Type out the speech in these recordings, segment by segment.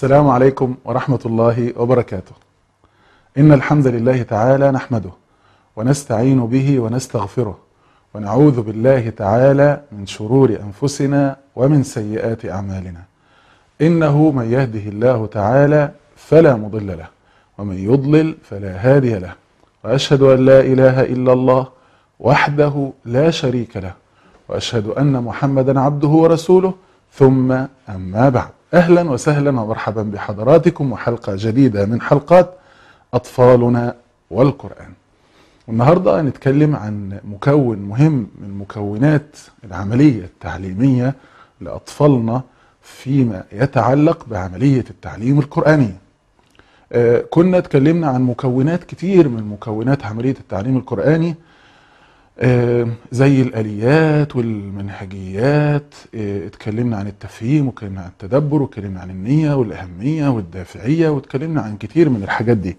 السلام عليكم ورحمة الله وبركاته. إن الحمد لله تعالى نحمده ونستعين به ونستغفره ونعوذ بالله تعالى من شرور أنفسنا ومن سيئات أعمالنا. إنه من يهده الله تعالى فلا مضل له ومن يضلل فلا هادي له وأشهد أن لا إله إلا الله وحده لا شريك له وأشهد أن محمدا عبده ورسوله ثم أما بعد أهلا وسهلا ومرحبا بحضراتكم وحلقة جديدة من حلقات أطفالنا والقرآن والنهاردة هنتكلم عن مكون مهم من مكونات العملية التعليمية لأطفالنا فيما يتعلق بعملية التعليم القرآني آه، كنا اتكلمنا عن مكونات كتير من مكونات عملية التعليم القرآني آه، زي الآليات والمنهجيات آه، اتكلمنا عن التفهيم واتكلمنا عن التدبر واتكلمنا عن النية والأهمية والدافعية واتكلمنا عن كتير من الحاجات دي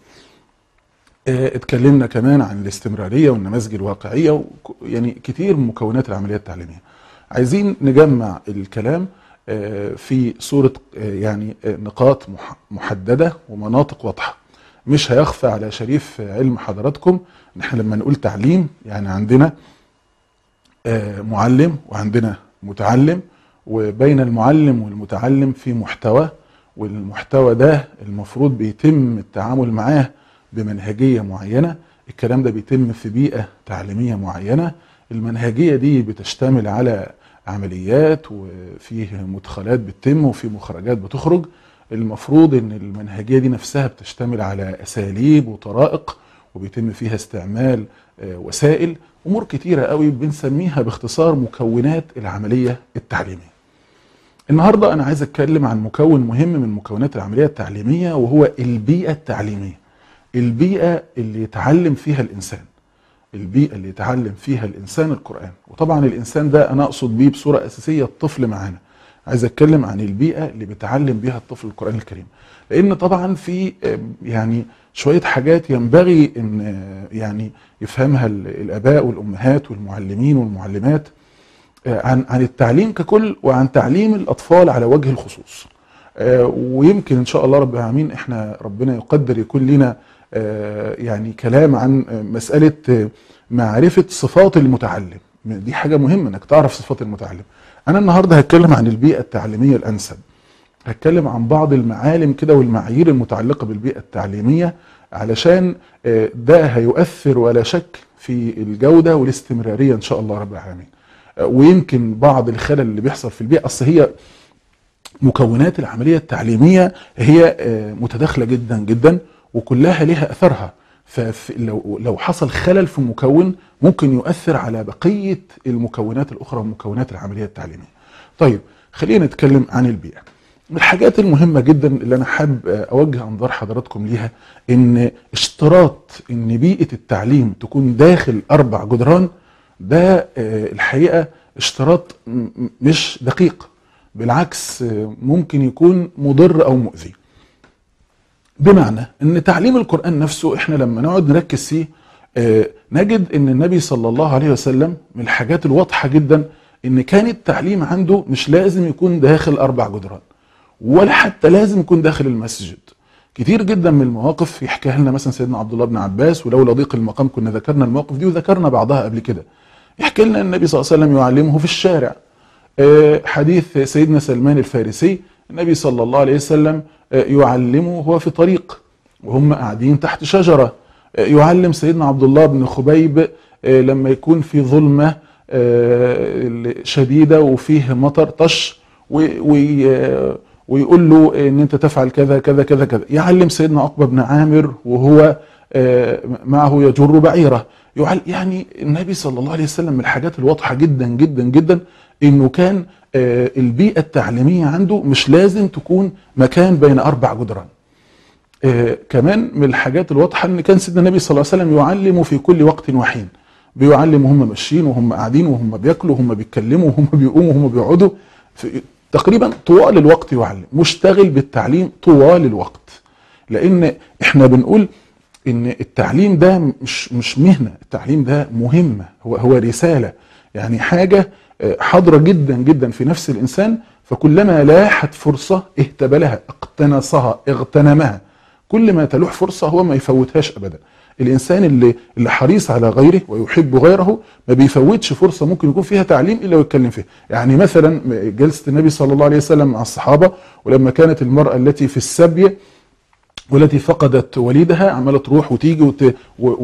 آه، اتكلمنا كمان عن الاستمرارية والنماذج الواقعية وك- يعني كتير من مكونات العملية التعليمية عايزين نجمع الكلام آه، في صورة آه، يعني آه، نقاط مح- محددة ومناطق واضحة مش هيخفى على شريف علم حضراتكم ان احنا لما نقول تعليم يعني عندنا آه، معلم وعندنا متعلم وبين المعلم والمتعلم في محتوى والمحتوى ده المفروض بيتم التعامل معاه بمنهجية معينة الكلام ده بيتم في بيئة تعليمية معينة المنهجية دي بتشتمل على عمليات وفيه مدخلات بتتم وفي مخرجات بتخرج المفروض ان المنهجية دي نفسها بتشتمل على اساليب وطرائق وبيتم فيها استعمال آه، وسائل امور كتيرة قوي بنسميها باختصار مكونات العملية التعليمية النهاردة انا عايز اتكلم عن مكون مهم من مكونات العملية التعليمية وهو البيئة التعليمية البيئة اللي يتعلم فيها الانسان البيئة اللي يتعلم فيها الإنسان القرآن وطبعا الإنسان ده أنا أقصد بيه بصورة أساسية الطفل معانا عايز أتكلم عن البيئة اللي بيتعلم بيها الطفل القرآن الكريم لأن طبعا في آم، يعني شوية حاجات ينبغي أن آه، يعني يفهمها ال- الآباء والأمهات والمعلمين والمعلمات آه، عن عن التعليم ككل وعن تعليم الأطفال على وجه الخصوص آه، ويمكن ان شاء الله رب العالمين احنا ربنا يقدر يكون لنا آه، يعني كلام عن آه، مساله آه، معرفه صفات المتعلم دي حاجه مهمه انك تعرف صفات المتعلم انا النهارده هتكلم عن البيئه التعليميه الانسب هتكلم عن بعض المعالم كده والمعايير المتعلقه بالبيئه التعليميه علشان آه، ده هيؤثر ولا شك في الجوده والاستمراريه ان شاء الله رب العالمين آه، ويمكن بعض الخلل اللي بيحصل في البيئه اصل هي مكونات العملية التعليمية هي آه، متداخلة جدا جدا وكلها لها أثرها فلو لو حصل خلل في مكون ممكن يؤثر على بقية المكونات الأخرى ومكونات العملية التعليمية طيب خلينا نتكلم عن البيئة من الحاجات المهمة جدا اللي أنا حابب آه، أوجه أنظار حضراتكم ليها إن اشتراط إن بيئة التعليم تكون داخل أربع جدران ده آه، الحقيقة اشتراط م- م- مش دقيق بالعكس آه، ممكن يكون مضر او مؤذي بمعنى ان تعليم القران نفسه احنا لما نقعد نركز فيه آه، نجد ان النبي صلى الله عليه وسلم من الحاجات الواضحه جدا ان كان التعليم عنده مش لازم يكون داخل اربع جدران ولا حتى لازم يكون داخل المسجد كتير جدا من المواقف يحكيها لنا مثلا سيدنا عبد الله بن عباس ولولا ضيق المقام كنا ذكرنا المواقف دي وذكرنا بعضها قبل كده يحكي لنا النبي صلى الله عليه وسلم يعلمه في الشارع آه، حديث سيدنا سلمان الفارسي النبي صلى الله عليه وسلم آه، يعلمه وهو في طريق وهم قاعدين تحت شجرة آه، يعلم سيدنا عبد الله بن خبيب آه، لما يكون في ظلمة آه، شديدة وفيه مطر طش و- وي- آه، ويقول له ان انت تفعل كذا كذا كذا كذا يعلم سيدنا عقبة بن عامر وهو آه، معه يجر بعيره يعل يعني النبي صلى الله عليه وسلم من الحاجات الواضحة جدا جدا جدا انه كان آه، البيئة التعليمية عنده مش لازم تكون مكان بين اربع جدران آه، كمان من الحاجات الواضحة ان كان سيدنا النبي صلى الله عليه وسلم يعلم في كل وقت وحين بيعلم وهم ماشيين وهم قاعدين وهم بياكلوا وهم بيتكلموا وهم بيقوموا وهم بيقعدوا في تقريبا طوال الوقت يعلم مشتغل بالتعليم طوال الوقت لان احنا بنقول ان التعليم ده مش مش مهنه التعليم ده مهمه هو هو رساله يعني حاجه آه، حاضره جدا جدا في نفس الانسان فكلما لاحت فرصه اهتبلها اقتنصها اغتنمها كل ما تلوح فرصه هو ما يفوتهاش ابدا الانسان اللي اللي حريص على غيره ويحب غيره ما بيفوتش فرصه ممكن يكون فيها تعليم الا ويتكلم فيها يعني مثلا جلسه النبي صلى الله عليه وسلم مع الصحابه ولما كانت المراه التي في السبي والتي فقدت وليدها عماله تروح وتيجي وت...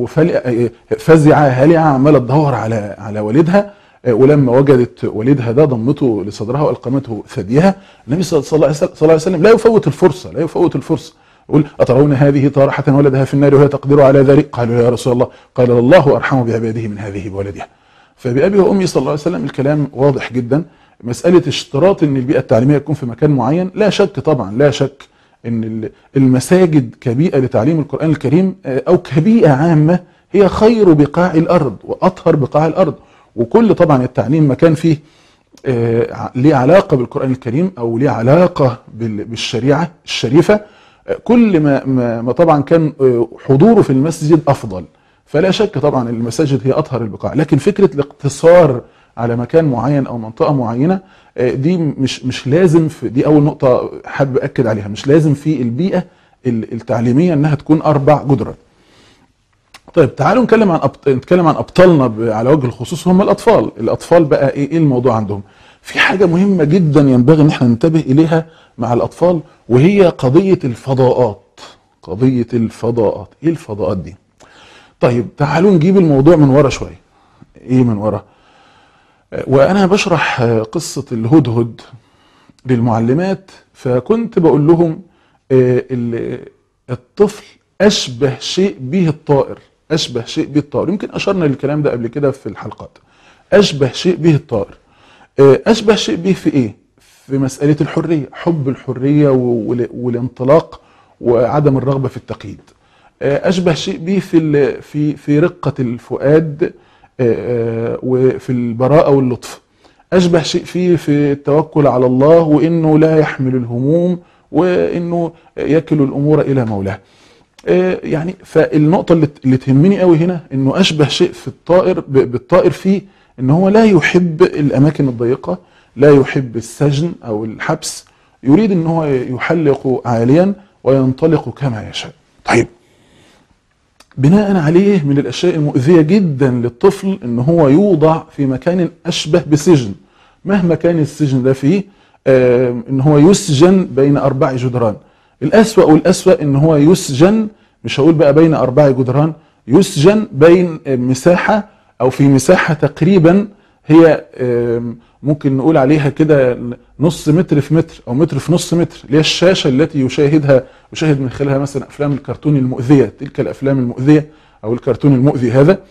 فزعه هلعه عماله تدور على على والدها ولما وجدت والدها ده ضمته لصدرها والقمته ثديها النبي صلى الله عليه وسلم- صلى الله عليه وسلم لا يفوت الفرصه لا يفوت الفرصه يقول أترون هذه طارحة ولدها في النار وهي تقدر على ذلك قالوا يا رسول الله قال الله أرحم بعباده من هذه بولدها فبأبي وأمي صلى الله عليه وسلم الكلام واضح جدا مسألة اشتراط أن البيئة التعليمية تكون في مكان معين لا شك طبعا لا شك أن ال- المساجد كبيئة لتعليم القرآن الكريم آه، أو كبيئة عامة هي خير بقاع الأرض وأطهر بقاع الأرض وكل طبعا التعليم مكان فيه آه، ع- ليه علاقة بالقرآن الكريم أو ليه علاقة بال- بالشريعة الشريفة آه، كل ما, ما, ما طبعا كان آه، حضوره في المسجد أفضل فلا شك طبعا المساجد هي أطهر البقاع لكن فكرة الاقتصار على مكان معين أو منطقة معينة آه، دي مش مش لازم في دي أول نقطة حابب أكد عليها مش لازم في البيئة ال- التعليمية أنها تكون أربع جدران طيب تعالوا نتكلم عن أبط... نتكلم عن ابطالنا ب... على وجه الخصوص هم الاطفال الاطفال بقى ايه ايه الموضوع عندهم في حاجه مهمه جدا ينبغي ان احنا ننتبه اليها مع الاطفال وهي قضيه الفضاءات قضيه الفضاءات ايه الفضاءات دي طيب تعالوا نجيب الموضوع من ورا شويه ايه من ورا آه، وانا بشرح آه، قصه الهدهد للمعلمات فكنت بقول لهم آه، ال- الطفل اشبه شيء به الطائر اشبه شيء به الطائر يمكن اشرنا للكلام ده قبل كده في الحلقات اشبه شيء به الطائر آه، اشبه شيء به في ايه في مساله الحريه حب الحريه وال- والانطلاق وعدم الرغبه في التقييد آه، اشبه شيء به في ال- في في رقه الفؤاد آه، آه، وفي البراءه واللطف اشبه شيء فيه في التوكل على الله وانه لا يحمل الهموم وانه يكل الامور الى مولاه آه، يعني فالنقطه اللي اللي تهمني قوي هنا انه اشبه شيء في الطائر ب- بالطائر فيه ان هو لا يحب الاماكن الضيقه لا يحب السجن او الحبس يريد ان هو يحلق عاليا وينطلق كما يشاء طيب بناء عليه من الاشياء المؤذيه جدا للطفل ان هو يوضع في مكان اشبه بسجن مهما كان السجن ده فيه آه، ان هو يسجن بين اربع جدران الاسوا والاسوا ان هو يسجن مش هقول بقى بين اربع جدران يسجن بين آه، مساحه او في مساحه تقريبا هي آم، ممكن نقول عليها كده نص متر في متر او متر في نص متر اللي هي الشاشه التي يشاهدها يشاهد من خلالها مثلا افلام الكرتون المؤذيه تلك الافلام المؤذيه او الكرتون المؤذي هذا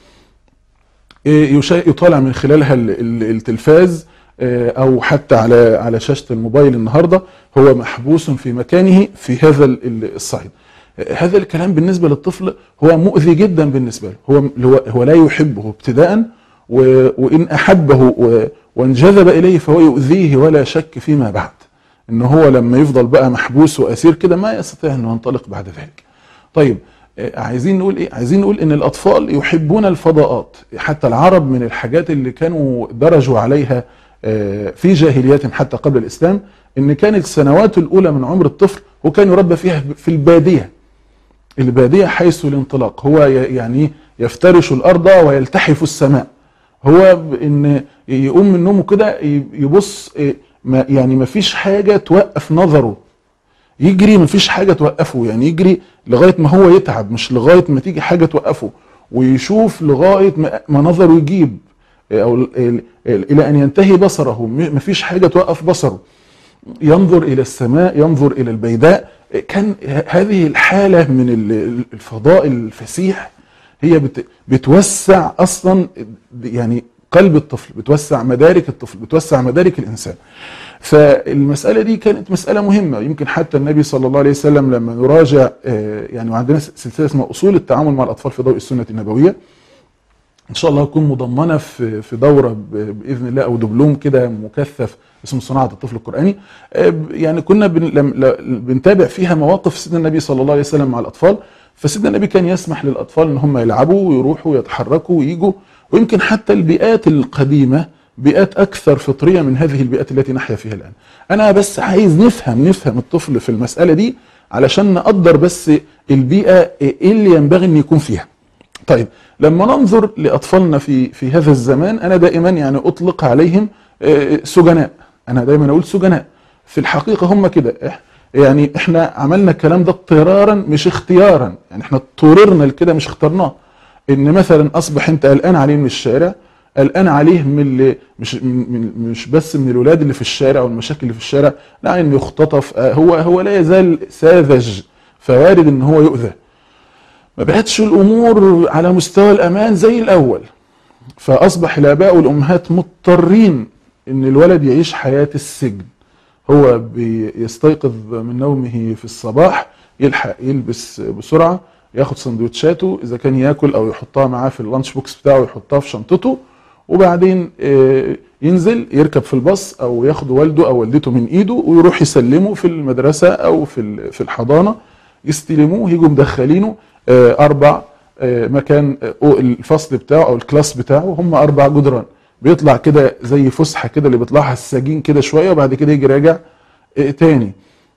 إيه، يشا- يطالع من خلالها ال- ال- التلفاز آه، او حتى على على شاشه الموبايل النهارده هو محبوس في مكانه في هذا ال- ال- الصعيد آه، هذا الكلام بالنسبه للطفل هو مؤذي جدا بالنسبه له هو هو, هو لا يحبه ابتداء و- وان احبه و- وانجذب اليه فهو يؤذيه ولا شك فيما بعد ان هو لما يفضل بقى محبوس واسير كده ما يستطيع انه ينطلق بعد ذلك طيب آه، عايزين نقول ايه عايزين نقول ان الاطفال يحبون الفضاءات حتى العرب من الحاجات اللي كانوا درجوا عليها آه، في جاهليتهم حتى قبل الاسلام ان كانت السنوات الاولى من عمر الطفل هو كان يربى فيها في الباديه الباديه حيث الانطلاق هو ي- يعني يفترش الارض ويلتحف السماء هو ب- ان يقوم من نومه كده ي- يبص إيه، ما يعني ما فيش حاجه توقف نظره يجري ما فيش حاجه توقفه يعني يجري لغايه ما هو يتعب مش لغايه ما تيجي حاجه توقفه ويشوف لغايه ما ما نظره يجيب إيه، او ال- ال- ال- الى ان ينتهي بصره م- ما فيش حاجه توقف بصره ينظر الى السماء ينظر الى البيداء كان ه- هذه الحاله من ال- الفضاء الفسيح هي بت- بتوسع اصلا يعني قلب الطفل بتوسع مدارك الطفل بتوسع مدارك الانسان فالمساله دي كانت مساله مهمه يمكن حتى النبي صلى الله عليه وسلم لما نراجع آه، يعني وعندنا سلسله اسمها اصول التعامل مع الاطفال في ضوء السنه النبويه ان شاء الله تكون مضمنه في في دوره ب- باذن الله او دبلوم كده مكثف اسمه صناعه الطفل القراني آه، ب- يعني كنا بن لم- ل- بنتابع فيها مواقف سيدنا النبي صلى الله عليه وسلم مع الاطفال فسيدنا النبي كان يسمح للاطفال ان هم يلعبوا ويروحوا ويتحركوا ويجوا ويمكن حتى البيئات القديمه بيئات اكثر فطريه من هذه البيئات التي نحيا فيها الان انا بس عايز نفهم نفهم الطفل في المساله دي علشان نقدر بس البيئه ايه اللي ينبغي ان يكون فيها طيب لما ننظر لاطفالنا في في هذا الزمان انا دائما يعني اطلق عليهم آه، سجناء انا دايما اقول سجناء في الحقيقه هم كده إح- يعني احنا عملنا الكلام ده اضطرارا مش اختيارا يعني احنا اضطررنا لكده مش اخترناه ان مثلا اصبح انت قلقان عليه من الشارع قلقان عليه من اللي مش من مش بس من الولاد اللي في الشارع والمشاكل اللي في الشارع لا انه يختطف آه، هو هو لا يزال ساذج فوارد ان هو يؤذى ما بقتش الامور على مستوى الامان زي الاول فاصبح الاباء والامهات مضطرين ان الولد يعيش حياه السجن هو بيستيقظ من نومه في الصباح يلحق يلبس بسرعه ياخد سندوتشاته اذا كان ياكل او يحطها معاه في اللانش بوكس بتاعه يحطها في شنطته وبعدين آه، ينزل يركب في الباص او ياخد والده او والدته من ايده ويروح يسلمه في المدرسه او في ال- في الحضانه يستلموه يجوا مدخلينه آه، اربع آه، مكان آه، الفصل بتاعه او الكلاس بتاعه هم اربع جدران بيطلع كده زي فسحه كده اللي بيطلعها السجين كده شويه وبعد كده يجي راجع آه، تاني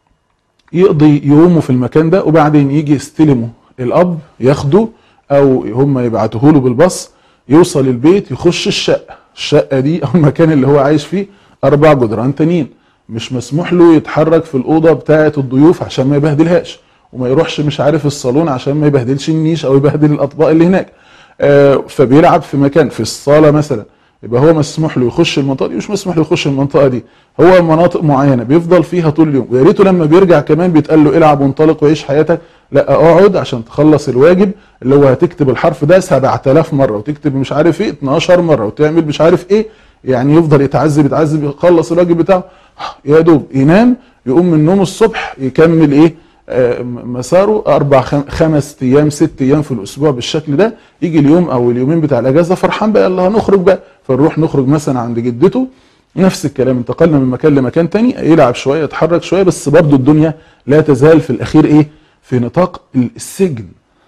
يقضي يومه في المكان ده وبعدين يجي يستلمه الاب ياخده او هم يبعتوه له بالباص يوصل البيت يخش الشقه الشقه دي او المكان اللي هو عايش فيه اربع جدران تانيين مش مسموح له يتحرك في الاوضه بتاعه الضيوف عشان ما يبهدلهاش وما يروحش مش عارف الصالون عشان ما يبهدلش النيش او يبهدل الاطباق اللي هناك آه، فبيلعب في مكان في الصاله مثلا يبقى هو مسموح له يخش المنطقه دي مش مسموح له يخش المنطقه دي هو مناطق معينه بيفضل فيها طول اليوم ويا ريته لما بيرجع كمان بيتقال له العب وانطلق وعيش حياتك لا اقعد عشان تخلص الواجب اللي هو هتكتب الحرف ده 7000 مره وتكتب مش عارف ايه 12 مره وتعمل مش عارف ايه يعني يفضل يتعذب يتعذب يخلص الواجب بتاعه يا دوب ينام يقوم من النوم الصبح يكمل ايه آه، مساره اربع خم- خمس ايام ست ايام في الاسبوع بالشكل ده يجي اليوم او اليومين بتاع الاجازه فرحان بقى يلا هنخرج بقى فنروح نخرج مثلا عند جدته نفس الكلام انتقلنا من مكان لمكان تاني يلعب شويه يتحرك شويه بس برضه الدنيا لا تزال في الاخير ايه في نطاق السجن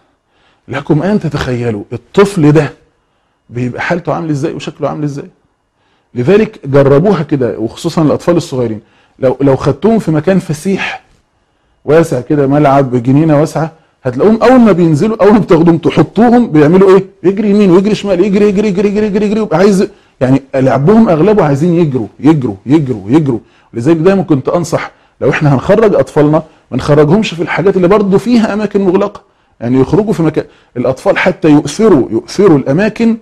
لكم ان تتخيلوا الطفل ده بيبقى حالته عامل ازاي وشكله عامل ازاي لذلك جربوها كده وخصوصا الاطفال الصغيرين لو لو خدتوهم في مكان فسيح واسع كده ملعب جنينه واسعه هتلاقوهم اول ما بينزلوا اول ما بتاخدوهم تحطوهم بيعملوا ايه؟ يجري يمين ويجري شمال يجري يجري يجري يجري يجري, يجري ويبقى عايز يعني لعبهم اغلبه عايزين يجروا يجروا يجروا يجروا لذلك دايما كنت انصح لو احنا هنخرج اطفالنا ما نخرجهمش في الحاجات اللي برضه فيها اماكن مغلقه يعني يخرجوا في مكان الاطفال حتى يؤثروا يؤثروا الاماكن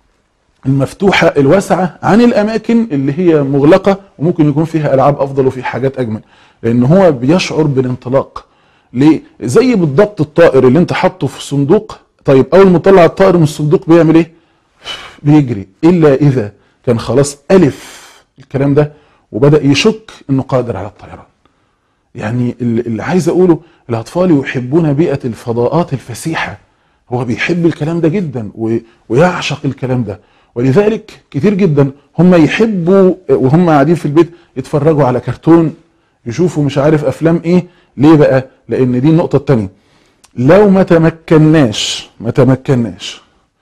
المفتوحه الواسعه عن الاماكن اللي هي مغلقه وممكن يكون فيها العاب افضل وفي حاجات اجمل لان هو بيشعر بالانطلاق ليه زي بالضبط الطائر اللي انت حاطه في صندوق طيب اول ما تطلع الطائر من الصندوق بيعمل ايه بيجري الا اذا كان خلاص الف الكلام ده وبدا يشك انه قادر على الطيران يعني اللي اللي عايز اقوله الاطفال يحبون بيئه الفضاءات الفسيحه هو بيحب الكلام ده جدا و- ويعشق الكلام ده ولذلك كتير جدا هم يحبوا وهم قاعدين في البيت يتفرجوا على كرتون يشوفوا مش عارف افلام ايه ليه بقى لان دي النقطه الثانيه لو ما تمكناش ما تمكناش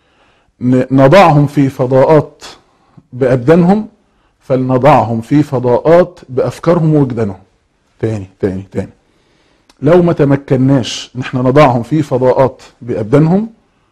ن- نضعهم في فضاءات بابدانهم فلنضعهم في فضاءات بافكارهم ووجدانهم تاني تاني تاني لو ما تمكناش ان احنا نضعهم في فضاءات بابدانهم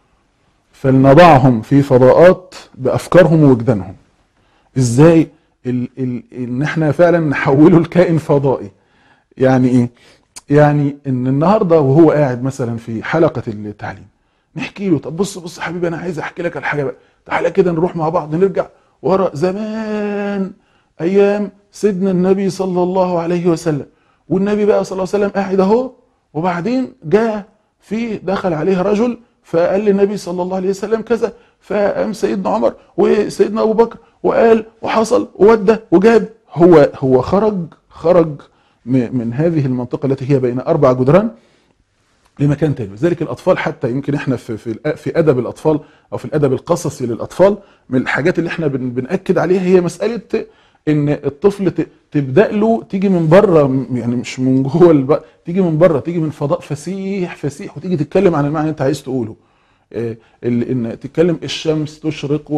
فلنضعهم في فضاءات بافكارهم ووجدانهم ازاي ال ال ان احنا فعلا نحوله لكائن فضائي يعني ايه يعني ان النهارده وهو قاعد مثلا في حلقه التعليم نحكي له طب بص بص يا حبيبي انا عايز احكي لك الحاجه بقى تعالى كده نروح مع بعض نرجع ورا زمان ايام سيدنا النبي صلى الله عليه وسلم والنبي بقى صلى الله عليه وسلم قاعد اهو وبعدين جاء في دخل عليه رجل فقال للنبي صلى الله عليه وسلم كذا فقام سيدنا عمر وسيدنا ابو بكر وقال وحصل وودى وجاب هو هو خرج خرج م- من هذه المنطقه التي هي بين اربع جدران لمكان تاني لذلك الاطفال حتى يمكن احنا في في الأ- في ادب الاطفال او في الادب القصصي للاطفال من الحاجات اللي احنا بن بناكد عليها هي مساله ان الطفل ت- تبدا له تيجي من بره م- يعني مش من جوه الب... تيجي من بره تيجي من فضاء فسيح فسيح وتيجي تتكلم عن المعنى اللي انت عايز تقوله آه، ال- ان تتكلم الشمس تشرق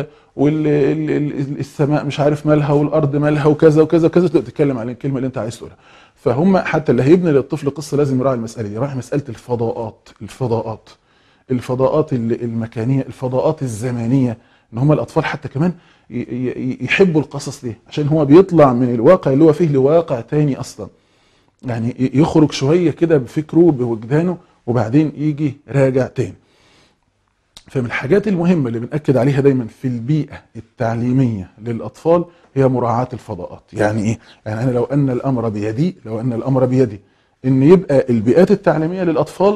والسماء مش عارف مالها والارض مالها وكذا وكذا وكذا تبدا تتكلم عن الكلمه اللي انت عايز تقولها فهم حتى اللي هيبني للطفل قصه لازم يراعي المساله دي يراعي مساله الفضاءات الفضاءات الفضاءات ال- المكانيه الفضاءات الزمانيه ان هم الاطفال حتى كمان ي- ي- يحبوا القصص دي عشان هو بيطلع من الواقع اللي هو فيه لواقع تاني اصلا يعني ي- يخرج شويه كده بفكره بوجدانه وبعدين يجي راجع تاني فمن الحاجات المهمة اللي بنأكد عليها دايما في البيئة التعليمية للأطفال هي مراعاة الفضاءات يعني إيه؟ يعني أنا لو أن الأمر بيدي لو أن الأمر بيدي إن يبقى البيئات التعليمية للأطفال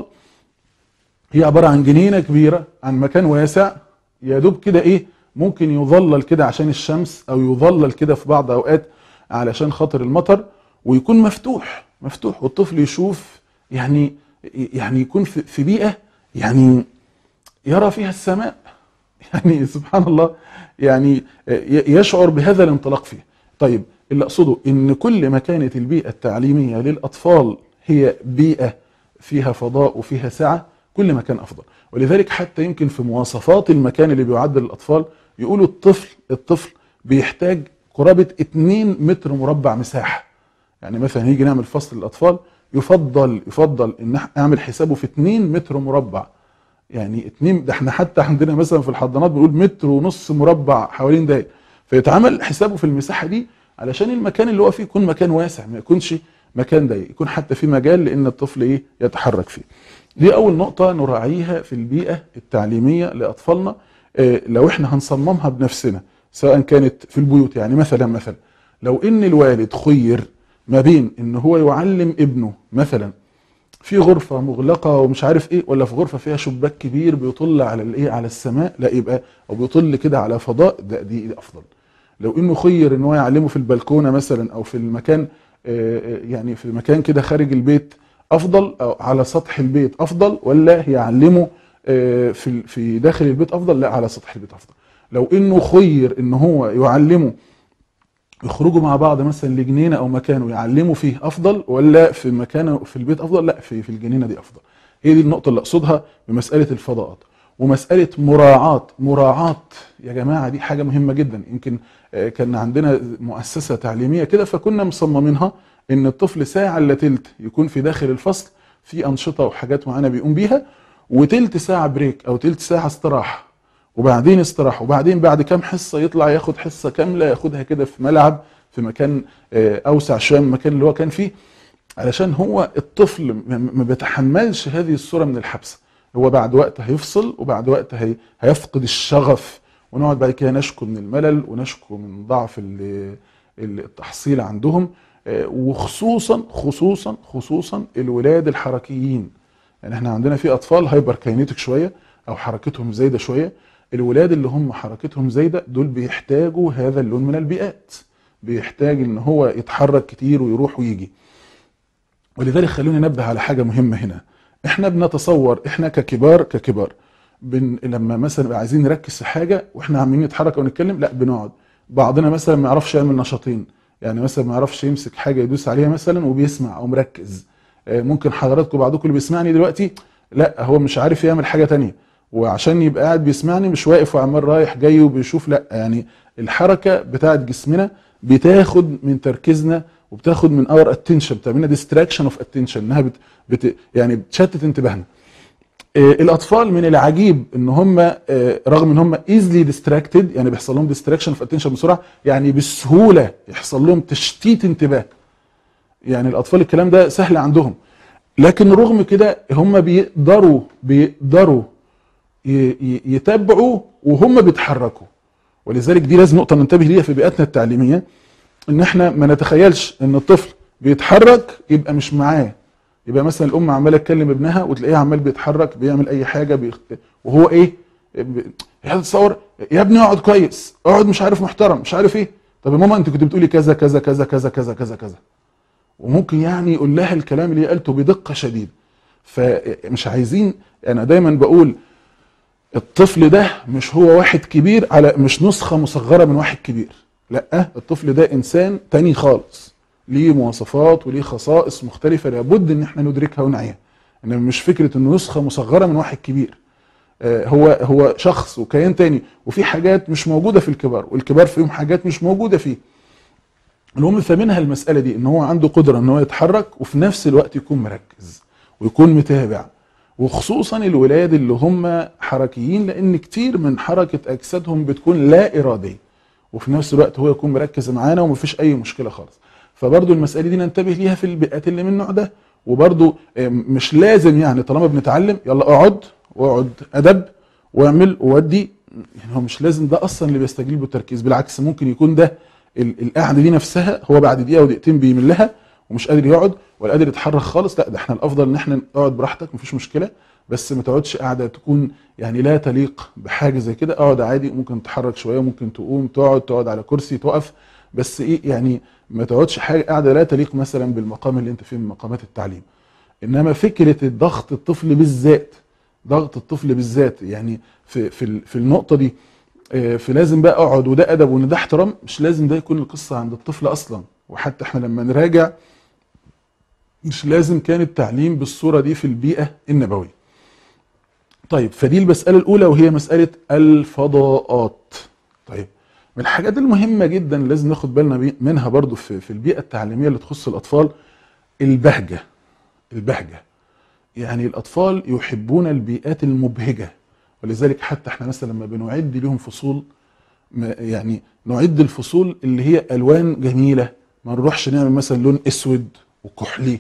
هي عبارة عن جنينة كبيرة عن مكان واسع يا دوب كده إيه ممكن يظلل كده عشان الشمس أو يظلل كده في بعض أوقات علشان خاطر المطر ويكون مفتوح مفتوح والطفل يشوف يعني يعني يكون في في بيئة يعني يرى فيها السماء يعني سبحان الله يعني ي- يشعر بهذا الانطلاق فيه طيب اللي اقصده ان كل ما كانت البيئه التعليميه للاطفال هي بيئه فيها فضاء وفيها سعه كل ما كان افضل ولذلك حتى يمكن في مواصفات المكان اللي بيعد للاطفال يقولوا الطفل الطفل بيحتاج قرابه 2 متر مربع مساحه يعني مثلا يجي نعمل فصل للاطفال يفضل يفضل ان إح- اعمل حسابه في 2 متر مربع يعني اتنين ده احنا حتى عندنا مثلا في الحضانات بنقول متر ونص مربع حوالين دايره فيتعمل حسابه في المساحه دي علشان المكان اللي هو فيه يكون مكان واسع ما يكونش مكان ضيق يكون حتى في مجال لان الطفل ايه يتحرك فيه دي اول نقطه نراعيها في البيئه التعليميه لاطفالنا اه لو احنا هنصممها بنفسنا سواء كانت في البيوت يعني مثلا مثلا لو ان الوالد خير ما بين ان هو يعلم ابنه مثلا في غرفة مغلقة ومش عارف ايه ولا في غرفة فيها شباك كبير بيطل على الايه على السماء لا يبقى او بيطل كده على فضاء ده دي, دي افضل لو انه خير ان هو يعلمه في البلكونة مثلا او في المكان آه، آه، يعني في مكان كده خارج البيت افضل او على سطح البيت افضل ولا يعلمه آه، في في داخل البيت افضل لا على سطح البيت افضل لو انه خير ان هو يعلمه يخرجوا مع بعض مثلا لجنينه او مكان ويعلموا فيه افضل ولا في مكان في البيت افضل لا في في الجنينه دي افضل هي دي النقطه اللي اقصدها بمساله الفضاءات ومساله مراعاه مراعاه يا جماعه دي حاجه مهمه جدا يمكن آه، كان عندنا مؤسسه تعليميه كده فكنا مصممينها ان الطفل ساعه الا تلت يكون في داخل الفصل في انشطه وحاجات معينه بيقوم بيها وتلت ساعه بريك او تلت ساعه استراحه وبعدين استراحة وبعدين بعد كام حصة يطلع ياخد حصة كاملة ياخدها كده في ملعب في مكان آه، أوسع شوية من المكان اللي هو كان فيه علشان هو الطفل م- ما بيتحملش هذه الصورة من الحبس هو بعد وقت هيفصل وبعد وقت هي هيفقد الشغف ونقعد بعد كده نشكو من الملل ونشكو من ضعف ال- ال- التحصيل عندهم آه، وخصوصا خصوصا خصوصا الولاد الحركيين يعني احنا عندنا في اطفال هايبر كاينيتك شويه او حركتهم زايده شويه الولاد اللي هم حركتهم زايده دول بيحتاجوا هذا اللون من البيئات بيحتاج ان هو يتحرك كتير ويروح ويجي ولذلك خلوني انبه على حاجه مهمه هنا احنا بنتصور احنا ككبار ككبار بن لما مثلا نبقى عايزين نركز في حاجه واحنا عمالين نتحرك او نتكلم لا بنقعد بعضنا مثلا ما يعرفش يعمل نشاطين يعني مثلا ما يعرفش يمسك حاجه يدوس عليها مثلا وبيسمع او مركز آه، ممكن حضراتكم بعضكم اللي بيسمعني دلوقتي لا هو مش عارف يعمل حاجه تانية وعشان يبقى قاعد بيسمعني مش واقف وعمال رايح جاي وبيشوف لا يعني الحركه بتاعت جسمنا بتاخد من تركيزنا وبتاخد من اور اتنشن بتعملنا ديستراكشن اوف اتنشن انها بت بت يعني بتشتت انتباهنا آه، الاطفال من العجيب ان هم آه، رغم ان هم ايزلي ديستراكتد يعني بيحصل لهم ديستراكشن اوف اتنشن بسرعه يعني بسهوله يحصل لهم تشتيت انتباه يعني الاطفال الكلام ده سهل عندهم لكن رغم كده هم بيقدروا بيقدروا ي- ي- يتابعوا وهم بيتحركوا ولذلك دي لازم نقطه ننتبه ليها في بيئتنا التعليميه ان احنا ما نتخيلش ان الطفل بيتحرك يبقى مش معاه يبقى مثلا الام عماله تكلم ابنها وتلاقيه عمال بيتحرك بيعمل اي حاجه بيخ... وهو ايه ب- هي تصور يا ابني اقعد كويس اقعد مش عارف محترم مش عارف ايه طب يا ماما انت كنت بتقولي كذا كذا كذا كذا كذا كذا كذا وممكن يعني يقول لها الكلام اللي هي قالته بدقه شديده فمش عايزين انا دايما بقول الطفل ده مش هو واحد كبير على مش نسخه مصغره من واحد كبير لا الطفل ده انسان تاني خالص ليه مواصفات وليه خصائص مختلفه لابد ان احنا ندركها ونعيها انما مش فكره انه نسخه مصغره من واحد كبير آه، هو هو شخص وكيان تاني وفي حاجات مش موجوده في الكبار والكبار فيهم حاجات مش موجوده فيه المهم فمنها المساله دي ان هو عنده قدره ان هو يتحرك وفي نفس الوقت يكون مركز ويكون متابع وخصوصا الولاد اللي هم حركيين لان كتير من حركه اجسادهم بتكون لا اراديه وفي نفس الوقت هو يكون مركز معانا ومفيش اي مشكله خالص فبرضو المساله دي ننتبه ليها في البيئات اللي من النوع ده وبرضو آه، مش لازم يعني طالما بنتعلم يلا اقعد واقعد ادب واعمل وودي يعني هو مش لازم ده اصلا اللي بيستجيب التركيز بالعكس ممكن يكون ده ال- القعده دي نفسها هو بعد دقيقه ودقيقتين بيملها ومش قادر يقعد ولا قادر يتحرك خالص لا ده احنا الافضل ان احنا نقعد براحتك مفيش مشكله بس ما تقعدش قاعده تكون يعني لا تليق بحاجه زي كده اقعد عادي ممكن تتحرك شويه ممكن تقوم تقعد تقعد على كرسي تقف بس ايه يعني ما تقعدش حاجه قاعده لا تليق مثلا بالمقام اللي انت فيه من مقامات التعليم انما فكره الضغط الطفل بالذات ضغط الطفل بالذات يعني في في ال- في النقطه دي آه، في لازم بقى اقعد وده ادب وان ده احترام مش لازم ده يكون القصه عند الطفل اصلا وحتى احنا لما نراجع مش لازم كان التعليم بالصوره دي في البيئه النبويه طيب فدي المساله الاولى وهي مساله الفضاءات طيب من الحاجات المهمه جدا اللي لازم ناخد بالنا بي- منها برضو في في البيئه التعليميه اللي تخص الاطفال البهجه البهجه يعني الاطفال يحبون البيئات المبهجه ولذلك حتى احنا مثلا لما بنعد لهم فصول ما- يعني نعد الفصول اللي هي الوان جميله ما نروحش نعمل مثلا لون اسود وكحلي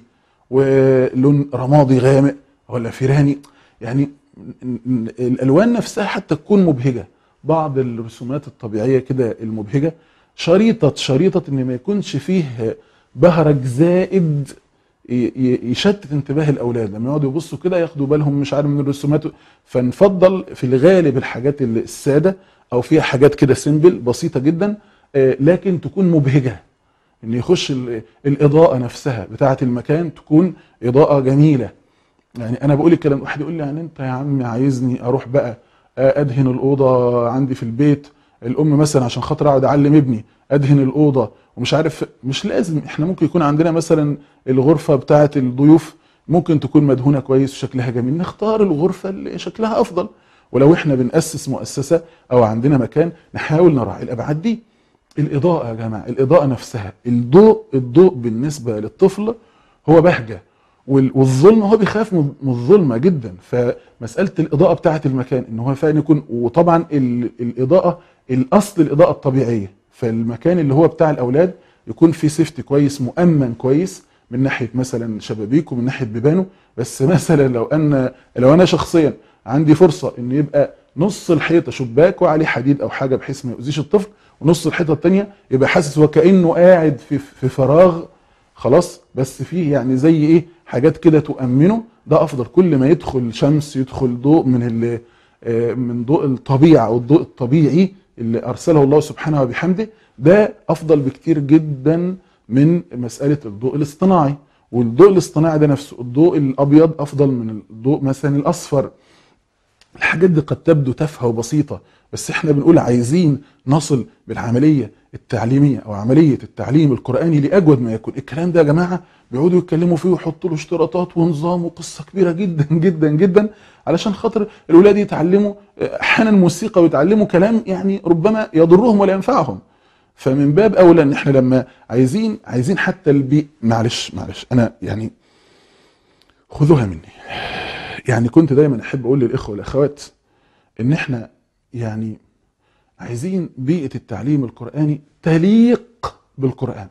ولون رمادي غامق ولا فيراني يعني ن- ن- الالوان نفسها حتى تكون مبهجه بعض الرسومات الطبيعيه كده المبهجه شريطه شريطه ان ما يكونش فيه بهرج زائد ي- ي- يشتت انتباه الاولاد لما يقعدوا يبصوا كده ياخدوا بالهم مش عارف من الرسومات فنفضل في الغالب الحاجات اللي الساده او فيها حاجات كده سيمبل بسيطه جدا آه، لكن تكون مبهجه ان يخش ال- الاضاءه نفسها بتاعه المكان تكون اضاءه جميله يعني انا بقول الكلام واحد يقول لي يعني انت يا عم عايزني اروح بقى آه، ادهن الاوضه عندي في البيت الام مثلا عشان خاطر اقعد اعلم ابني ادهن الاوضه ومش عارف مش لازم احنا ممكن يكون عندنا مثلا الغرفه بتاعه الضيوف ممكن تكون مدهونه كويس وشكلها جميل نختار الغرفه اللي شكلها افضل ولو احنا بنأسس مؤسسه او عندنا مكان نحاول نراعي الابعاد دي الاضاءه يا جماعه الاضاءه نفسها الضوء الضوء بالنسبه للطفل هو بهجه وال- والظلم هو بيخاف من من الظلمه جدا فمساله الاضاءه بتاعه المكان ان هو فعلا يكون وطبعا ال- الاضاءه الاصل الاضاءه الطبيعيه فالمكان اللي هو بتاع الاولاد يكون فيه سيفتي كويس مؤمن كويس من ناحيه مثلا شبابيك ومن ناحيه بيبانه بس مثلا لو ان لو انا شخصيا عندي فرصه ان يبقى نص الحيطه شباك وعليه حديد او حاجه بحيث ما يؤذيش الطفل ونص الحيطه التانيه يبقى حاسس وكانه قاعد في في فراغ خلاص بس فيه يعني زي ايه حاجات كده تؤمنه ده افضل كل ما يدخل شمس يدخل ضوء من ال آه، من ضوء الطبيعه او الضوء الطبيعي اللي ارسله الله سبحانه وبحمده ده افضل بكتير جدا من مساله الضوء الاصطناعي والضوء الاصطناعي ده نفسه الضوء الابيض افضل من الضوء مثلا الاصفر الحاجات دي قد تبدو تافهه وبسيطه بس احنا بنقول عايزين نصل بالعمليه التعليميه او عمليه التعليم القراني لاجود ما يكون الكلام ده يا جماعه بيقعدوا يتكلموا فيه ويحطوا له اشتراطات ونظام وقصه كبيره جدا جدا جدا علشان خاطر الاولاد يتعلموا احيانا موسيقى ويتعلموا كلام يعني ربما يضرهم ولا ينفعهم فمن باب اولى ان احنا لما عايزين عايزين حتى البيئه معلش معلش انا يعني خذوها مني يعني كنت دايما احب اقول للاخوه والاخوات ان احنا يعني عايزين بيئه التعليم القراني تليق بالقران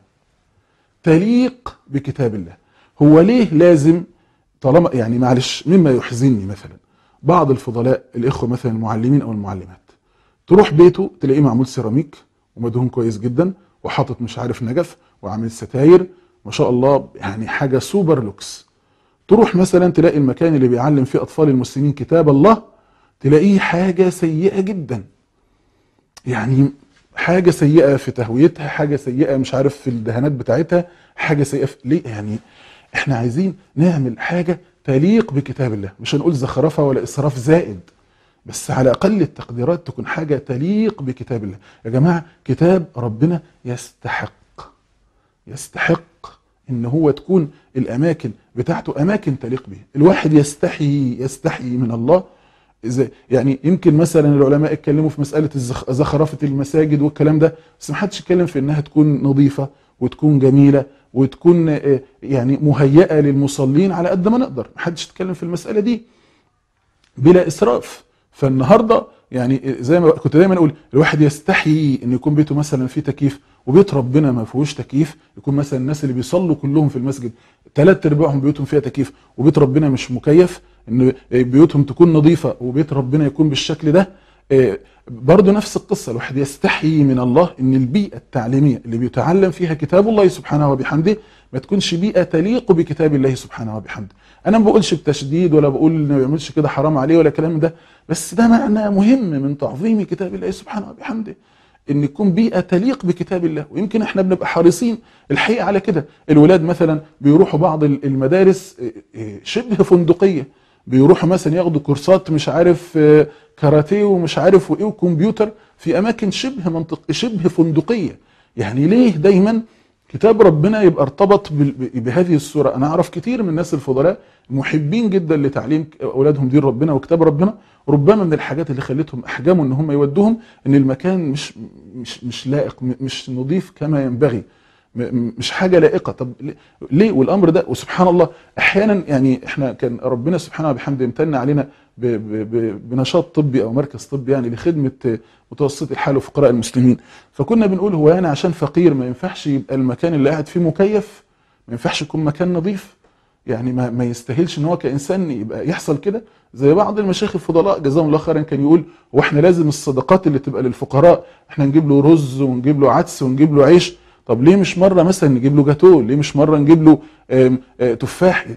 تليق بكتاب الله هو ليه لازم طالما يعني معلش مما يحزنني مثلا بعض الفضلاء الاخوه مثلا المعلمين او المعلمات تروح بيته تلاقيه معمول سيراميك ومدهون كويس جدا وحاطط مش عارف نجف وعامل ستاير ما شاء الله يعني حاجه سوبر لوكس تروح مثلا تلاقي المكان اللي بيعلم فيه اطفال المسلمين كتاب الله تلاقيه حاجه سيئه جدا يعني حاجه سيئه في تهويتها حاجه سيئه مش عارف في الدهانات بتاعتها حاجه سيئه في ليه يعني احنا عايزين نعمل حاجه تليق بكتاب الله مش هنقول زخرفه ولا اسراف زائد بس على اقل التقديرات تكون حاجه تليق بكتاب الله يا جماعه كتاب ربنا يستحق يستحق ان هو تكون الاماكن بتاعته اماكن تليق به الواحد يستحي يستحي من الله ازاي يعني يمكن مثلا العلماء اتكلموا في مساله الزخ- زخرفه المساجد والكلام ده بس ما حدش اتكلم في انها تكون نظيفه وتكون جميله وتكون آه، يعني مهيئه للمصلين على قد ما نقدر ما حدش اتكلم في المساله دي بلا اسراف فالنهارده يعني زي ما كنت دايما اقول الواحد يستحي ان يكون بيته مثلا فيه تكييف وبيت ربنا ما فيهوش تكييف يكون مثلا الناس اللي بيصلوا كلهم في المسجد ثلاث ارباعهم بيوتهم فيها تكييف وبيت ربنا مش مكيف ان بيوتهم تكون نظيفه وبيت ربنا يكون بالشكل ده آه، برضه نفس القصه الواحد يستحي من الله ان البيئه التعليميه اللي بيتعلم فيها كتاب الله سبحانه وبحمده ما تكونش بيئه تليق بكتاب الله سبحانه وبحمده انا ما بقولش بتشديد ولا بقول ان ما يعملش كده حرام عليه ولا كلام ده بس ده معنى مهم من تعظيم كتاب الله سبحانه وبحمده ان يكون بيئه تليق بكتاب الله ويمكن احنا بنبقى حريصين الحقيقه على كده الولاد مثلا بيروحوا بعض المدارس اه، اه، شبه فندقيه بيروحوا مثلا ياخدوا كورسات مش عارف اه، كاراتيه ومش عارف وايه وكمبيوتر في اماكن شبه منطق شبه فندقيه يعني ليه دايما كتاب ربنا يبقى ارتبط بال- ب- بهذه الصوره انا اعرف كتير من الناس الفضلاء محبين جدا لتعليم اولادهم دين ربنا وكتاب ربنا ربما من الحاجات اللي خلتهم احجموا ان هم يودوهم ان المكان مش مش مش لائق م- مش نظيف كما ينبغي م- م- مش حاجه لائقه طب ليه- ليه والامر ده وسبحان الله احيانا يعني احنا كان ربنا سبحانه وبحمده امتن علينا ب- ب- ب- بنشاط طبي او مركز طبي يعني لخدمه متوسط الحال وفقراء المسلمين فكنا بنقول هو انا عشان فقير ما ينفعش يبقى المكان اللي قاعد فيه مكيف ما ينفعش يكون مكان نظيف يعني ما, ما يستاهلش ان هو كانسان يبقى يحصل كده زي بعض المشايخ الفضلاء جزاهم الله خيرا كان يقول هو احنا لازم الصدقات اللي تبقى للفقراء احنا نجيب له رز ونجيب له عدس ونجيب له عيش طب ليه مش مره مثلا نجيب له جاتوه ليه مش مره نجيب له آم، آه، تفاح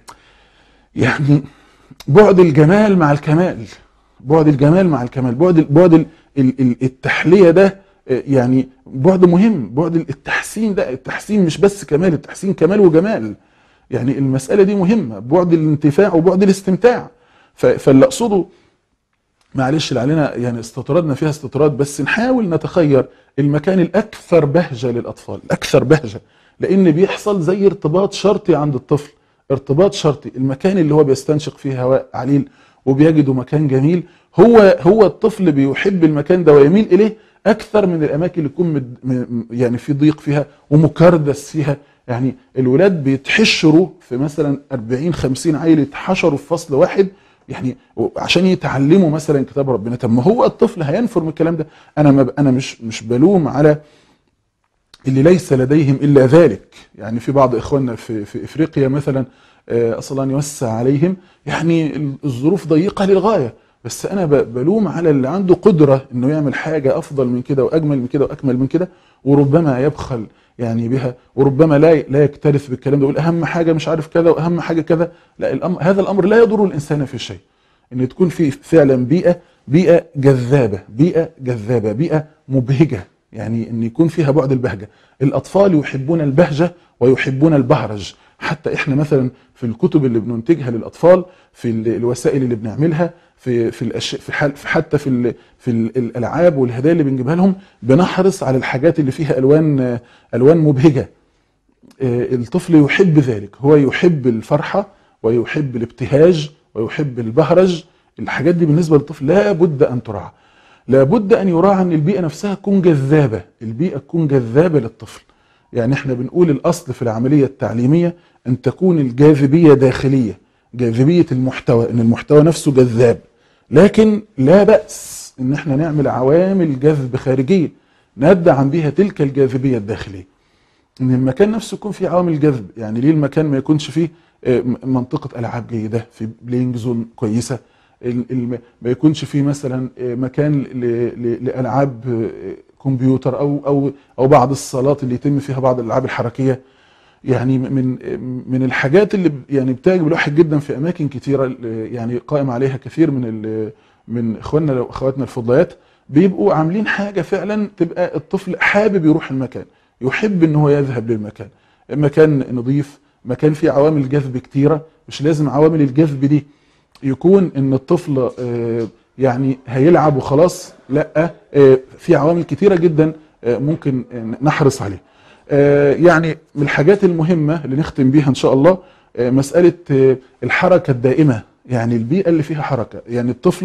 يعني بعد الجمال مع الكمال بعد الجمال مع الكمال بعد بعد ال- ال- ال- التحليه ده آه، يعني بعد مهم بعد التحسين ده التحسين مش بس كمال التحسين كمال وجمال يعني المساله دي مهمه بعد الانتفاع وبعد الاستمتاع ف- فاللي اقصده معلش اللي علينا يعني استطردنا فيها استطراد بس نحاول نتخير المكان الاكثر بهجه للاطفال الاكثر بهجه لان بيحصل زي ارتباط شرطي عند الطفل ارتباط شرطي المكان اللي هو بيستنشق فيه هواء عليل وبيجده مكان جميل هو هو الطفل بيحب المكان ده ويميل اليه اكثر من الاماكن اللي يكون مد- م- يعني في ضيق فيها ومكردس فيها يعني الولاد بيتحشروا في مثلا 40 50 عيل يتحشروا في فصل واحد يعني عشان يتعلموا مثلا كتاب ربنا طب ما هو الطفل هينفر من الكلام ده انا ما ب- انا مش مش بلوم على اللي ليس لديهم الا ذلك يعني في بعض اخواننا في في افريقيا مثلا آه، اسال الله ان يوسع عليهم يعني الظروف ضيقه للغايه بس انا ب- بلوم على اللي عنده قدره انه يعمل حاجه افضل من كده واجمل من كده واكمل من كده وربما يبخل يعني بها وربما لا لا يكترث بالكلام ده يقول اهم حاجه مش عارف كذا واهم حاجه كذا لا الأمر هذا الامر لا يضر الانسان في شيء ان تكون في فعلا بيئه بيئه جذابه بيئه جذابه بيئه مبهجه يعني ان يكون فيها بعد البهجه الاطفال يحبون البهجه ويحبون البهرج حتى احنا مثلا في الكتب اللي بننتجها للاطفال في ال- الوسائل اللي بنعملها في في الاشياء في, حال في حتى في ال في ال الالعاب والهدايا اللي بنجيبها لهم بنحرص على الحاجات اللي فيها الوان آه، الوان مبهجه آه، الطفل يحب ذلك هو يحب الفرحة ويحب الابتهاج ويحب البهرج الحاجات دي بالنسبة للطفل لا بد أن تراعى لا بد أن يراعى أن البيئة نفسها تكون جذابة البيئة تكون جذابة للطفل يعني احنا بنقول الأصل في العملية التعليمية أن تكون الجاذبية داخلية جاذبية المحتوى أن المحتوى نفسه جذاب لكن لا بأس أن احنا نعمل عوامل جذب خارجية ندعم بها تلك الجاذبية الداخلية ان المكان نفسه يكون فيه عوامل جذب يعني ليه المكان ما يكونش فيه آه، م- منطقه العاب جيده في بلاينج زون كويسه ال- ال- ما يكونش فيه مثلا آه، مكان ل- ل- لالعاب آه، كمبيوتر او او او بعض الصالات اللي يتم فيها بعض الالعاب الحركيه يعني من من الحاجات اللي ب- يعني بتعجب الواحد جدا في اماكن كتيره آه، يعني قائم عليها كثير من ال- من اخواننا واخواتنا الفضليات بيبقوا عاملين حاجه فعلا تبقى الطفل حابب يروح المكان يحب ان هو يذهب للمكان مكان نظيف مكان فيه عوامل جذب كتيره مش لازم عوامل الجذب دي يكون ان الطفل آه، يعني هيلعب وخلاص لا آه، في عوامل كتيره جدا آه، ممكن آه، نحرص عليها آه، يعني من الحاجات المهمه اللي نختم بيها ان شاء الله آه، مساله آه، الحركه الدائمه يعني البيئه اللي فيها حركه يعني الطفل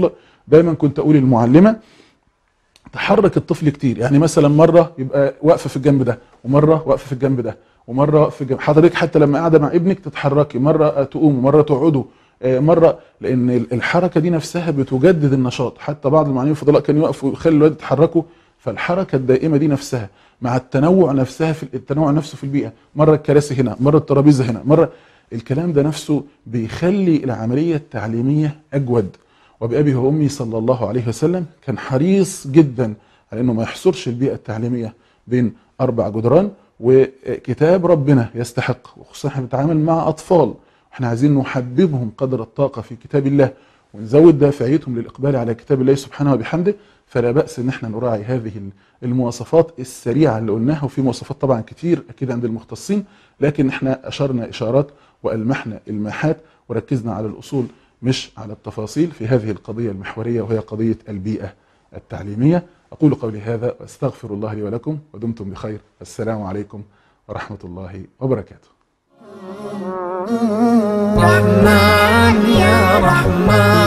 دايما كنت اقول المعلمه تحرك الطفل كتير يعني مثلا مره يبقى واقفه في الجنب ده ومره واقفه في الجنب ده ومره واقفه في الجنب حضرتك حتى لما قاعده مع ابنك تتحركي مره تقوموا مره تقعدوا آه، مره لان الحركه دي نفسها بتجدد النشاط حتى بعض المعلمين الفضلاء كانوا يقفوا ويخلوا الولاد يتحركوا فالحركه الدائمه دي نفسها مع التنوع نفسها في التنوع نفسه في البيئه مره الكراسي هنا مره الترابيزه هنا مره الكلام ده نفسه بيخلي العمليه التعليميه اجود وبأبي وأمي صلى الله عليه وسلم كان حريص جدا على أنه ما يحصرش البيئة التعليمية بين أربع جدران وكتاب ربنا يستحق وخصوصا احنا بنتعامل مع أطفال احنا عايزين نحببهم قدر الطاقة في كتاب الله ونزود دافعيتهم للإقبال على كتاب الله سبحانه وبحمده فلا بأس ان احنا نراعي هذه المواصفات السريعة اللي قلناها وفي مواصفات طبعا كتير أكيد عند المختصين لكن احنا أشرنا إشارات وألمحنا الماحات وركزنا على الأصول مش على التفاصيل في هذه القضية المحورية وهي قضية البيئة التعليمية أقول قولي هذا وأستغفر الله لي ولكم ودمتم بخير السلام عليكم ورحمة الله وبركاته رحمن يا رحمن